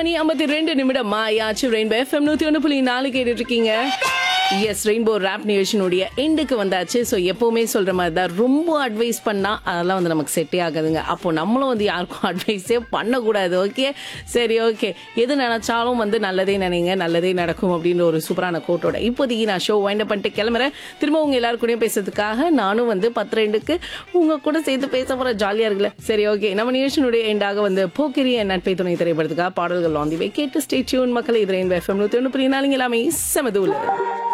மணி ஐம்பத்தி ரெண்டு நிமிடம் ஆயாச்சு ரெயின்போ எஃப்எம் நூத்தி ஒன்று புள்ளி நாலு கேட்டுட்டு இருக்கீங்க எஸ் ரெயின்போ ரேப் நிகழ்ச்சியினுடைய எண்டுக்கு வந்தாச்சு ஸோ எப்பவுமே சொல்ற மாதிரி தான் ரொம்ப அட்வைஸ் பண்ணா அதெல்லாம் வந்து நமக்கு செட்டே ஆகாதுங்க அப்போ நம்மளும் வந்து யாருக்கும் அட்வைஸே பண்ணக்கூடாது ஓகே சரி ஓகே எது நினைச்சாலும் வந்து நல்லதே நினைங்க நல்லதே நடக்கும் அப்படின்னு ஒரு சூப்பரான கோட்டோட இப்போதைக்கு நான் ஷோ வைண்ட் பண்ணிட்டு கிளம்புறேன் திரும்ப உங்க எல்லாரும் கூடயும் பேசுறதுக்காக நானும் வந்து பத்து ரெண்டுக்கு உங்க கூட சேர்த்து பேச போற ஜாலியா இருக்குல்ல சரி ஓகே நம்ம நிகழ்ச்சியினுடைய எண்டாக வந்து போக்கிரி என் நட்பை துணை திரைப்படத்துக்காக பாடல்கள் ஆன் தி வே கேட்டு ஸ்டே டியூன் மக்களை இது ரெயின் எஃப்எம் நூத்தி ஒன்று புரியினாலும் எல்லாமே செமதூல